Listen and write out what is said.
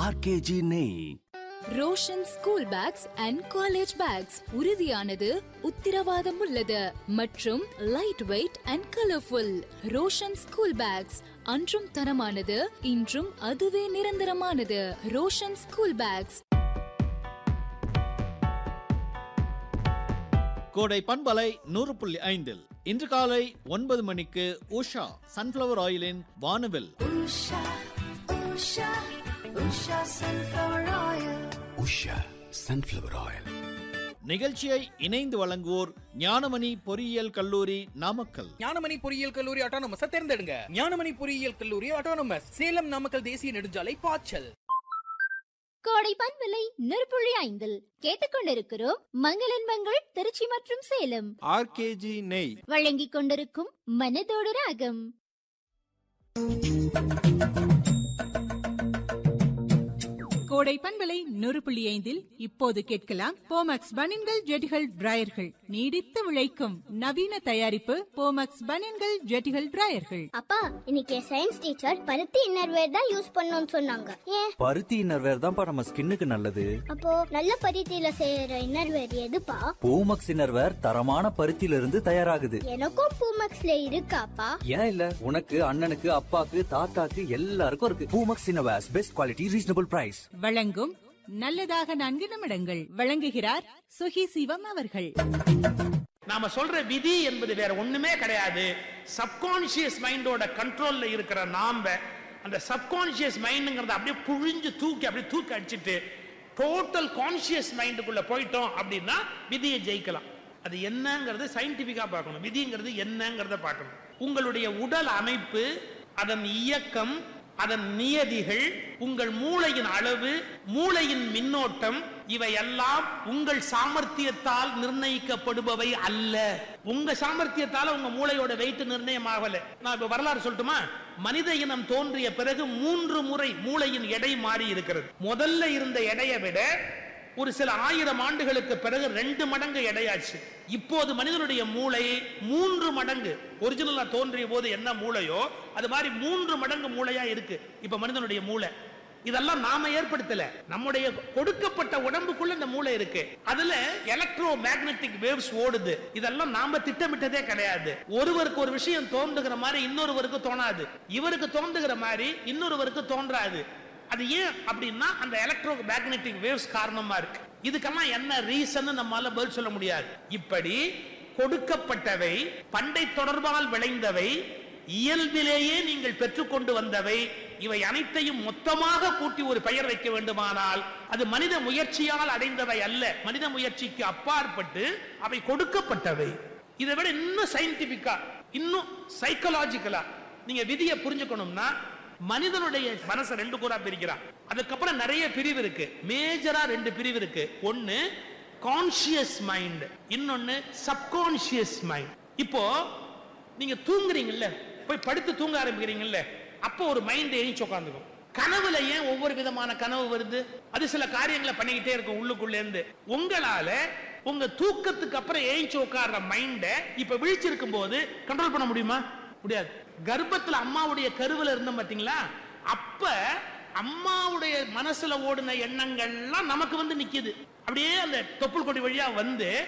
RKG நெய் Roshan school bags and college bags உறுதியானது உத்திரவாதம் உள்ளது மற்றும் light weight and colourful Roshan school bags அன்றும் தரமானது இன்றும் அதுவே நிரந்தரமானது ரோஷன் ஸ்கூல் பேக்ஸ் கோடை பண்பலை நூறு புள்ளி ஐந்தில் இன்று காலை ஒன்பது மணிக்கு உஷா சன்ஃப்ளவர் ஆயிலின் வானவில் உஷா சன்ஃப்ளவர் ஆயில் நிகழ்ச்சியை இணைந்து வழங்குவோர் ஞானமணி பொறியியல் கல்லூரி நாமக்கல் ஞானமணி பொறியியல் கல்லூரி ஆட்டோனமஸ் தேர்ந்தெடுங்க ஞானமணி பொறியியல் கல்லூரி ஆட்டோனமஸ் சேலம் நாமக்கல் தேசிய நெடுஞ்சாலை பாய்ச்சல் கோடை பண்பலை நெருப்புள்ளி ஐந்தில் கேட்டுக்கொண்டிருக்கிறோம் மங்களன் மங்கள் திருச்சி மற்றும் சேலம் ஆர்கேஜி நெய் வழங்கிக் கொண்டிருக்கும் மனதோடு ராகம் கோடை பண்பலை நூறு புள்ளி ஐந்தில் இப்போது கேட்கலாம் போமக்ஸ் பனின்கள் ஜெட்டிகள் டிராயர்கள் நீடித்து உழைக்கும் நவீன தயாரிப்பு போமக்ஸ் பனின்கள் ஜெட்டிகள் டிராயர்கள் அப்பா இன்னைக்கு சயின்ஸ் டீச்சர் பருத்தி இன்னர்வேர் தான் யூஸ் பண்ணணும்னு சொன்னாங்க ஏன் பருத்தி இன்னர்வேர் தான்ப்பா நம்ம ஸ்கின்னுக்கு நல்லது அப்போ நல்ல பருத்தியில செய்யற இன்னர்வேர் எதுப்பா பூமக்ஸ் இன்னர்வேர் தரமான பருத்தியில இருந்து தயாராகுது எனக்கும் பூமக்ஸ்ல இருக்காப்பா ஏன் இல்ல உனக்கு அண்ணனுக்கு அப்பாக்கு தாத்தாக்கு எல்லாருக்கும் இருக்கு Poomex innerwears best quality reasonable price வழங்கும் நல்லதாக நான்கு நிமிடங்கள் வழங்குகிறார் சுகி சிவம் அவர்கள் நாம சொல்ற விதி என்பது வேற ஒண்ணுமே கிடையாது சப்கான்சியஸ் மைண்டோட கண்ட்ரோல்ல இருக்கிற நாம அந்த சப்கான்சியஸ் மைண்டுங்கிறத அப்படியே புழிஞ்சு தூக்கி அப்படியே தூக்கி அடிச்சிட்டு டோட்டல் கான்சியஸ் மைண்டுக்குள்ள போயிட்டோம் அப்படின்னா விதியை ஜெயிக்கலாம் அது என்னங்கிறது சயின்டிபிக்கா பார்க்கணும் விதிங்கிறது என்னங்கிறத பார்க்கணும் உங்களுடைய உடல் அமைப்பு அதன் இயக்கம் அதன் நியதிகள் உங்கள் மூளையின் அளவு மூளையின் மின்னோட்டம் இவையெல்லாம் உங்கள் சாமர்த்தியத்தால் நிர்ணயிக்கப்படுபவை அல்ல உங்க சாமர்த்தியத்தால உங்க மூளையோட வெயிட் நிர்ணயம் ஆகல நான் இப்ப வரலாறு சொல்லட்டுமா மனித இனம் தோன்றிய பிறகு மூன்று முறை மூளையின் எடை மாறி இருக்கிறது முதல்ல இருந்த எடையை விட ஒரு சில ஆயிரம் ஆண்டுகளுக்கு பிறகு ரெண்டு மடங்கு எடையாச்சு இப்போது மனிதனுடைய மூளை மூன்று மடங்கு ஒரிஜினலா தோன்றிய போது என்ன மூளையோ அது மாதிரி மூன்று மடங்கு மூளையா இருக்கு இப்ப மனிதனுடைய மூளை இதெல்லாம் நாம ஏற்படுத்தல நம்முடைய கொடுக்கப்பட்ட உடம்புக்குள்ள இந்த மூளை இருக்கு அதுல எலக்ட்ரோ மேக்னெட்டிக் வேவ்ஸ் ஓடுது இதெல்லாம் நாம திட்டமிட்டதே கிடையாது ஒருவருக்கு ஒரு விஷயம் தோன்றுகிற மாதிரி இன்னொருவருக்கு தோணாது இவருக்கு தோன்றுகிற மாதிரி இன்னொருவருக்கு தோன்றாது அது ஏன் அப்படின்னா அந்த எலக்ட்ரோ மேக்னெட்டிக் வேவ்ஸ் காரணமா இருக்கு இதுக்கெல்லாம் என்ன ரீசன் நம்மால பதில் சொல்ல முடியாது இப்படி கொடுக்கப்பட்டவை பண்டை தொடர்பால் விளைந்தவை இயல்பிலேயே நீங்கள் பெற்றுக்கொண்டு வந்தவை இவை அனைத்தையும் மொத்தமாக கூட்டி ஒரு பெயர் வைக்க வேண்டுமானால் அது மனித முயற்சியால் அடைந்தவை அல்ல மனித முயற்சிக்கு அப்பாற்பட்டு அவை கொடுக்கப்பட்டவை இதை விட இன்னும் சயின்டிபிக்கா இன்னும் சைக்கலாஜிக்கலா நீங்க விதியை புரிஞ்சுக்கணும்னா மனிதனுடைய மனசை ரெண்டு கூறா பிரிக்கிறான் அதுக்கப்புறம் நிறைய பிரிவு இருக்கு மேஜரா ரெண்டு பிரிவு இருக்கு ஒன்னு கான்சியஸ் மைண்ட் இன்னொன்னு சப்கான்சியஸ் மைண்ட் இப்போ நீங்க தூங்குறீங்கல்ல போய் படுத்து தூங்க ஆரம்பிக்கிறீங்கல்ல அப்போ ஒரு மைண்ட் எழுச்சி உட்காந்துக்கும் கனவுல ஏன் ஒவ்வொரு விதமான கனவு வருது அது சில காரியங்களை பண்ணிக்கிட்டே இருக்கும் உள்ளுக்குள்ள இருந்து உங்களால உங்க தூக்கத்துக்கு அப்புறம் எழுச்சி உட்கார்ற மைண்ட இப்ப விழிச்சிருக்கும் போது கண்ட்ரோல் பண்ண முடியுமா முடியாது கர்ப்பத்துல அம்மாவுடைய கருவில இருந்தோம் பாத்தீங்களா அப்ப அம்மாவுடைய மனசுல ஓடின எண்ணங்கள்லாம் நமக்கு வந்து நிக்குது அப்படியே அந்த தொப்புள் கொடி வழியா வந்து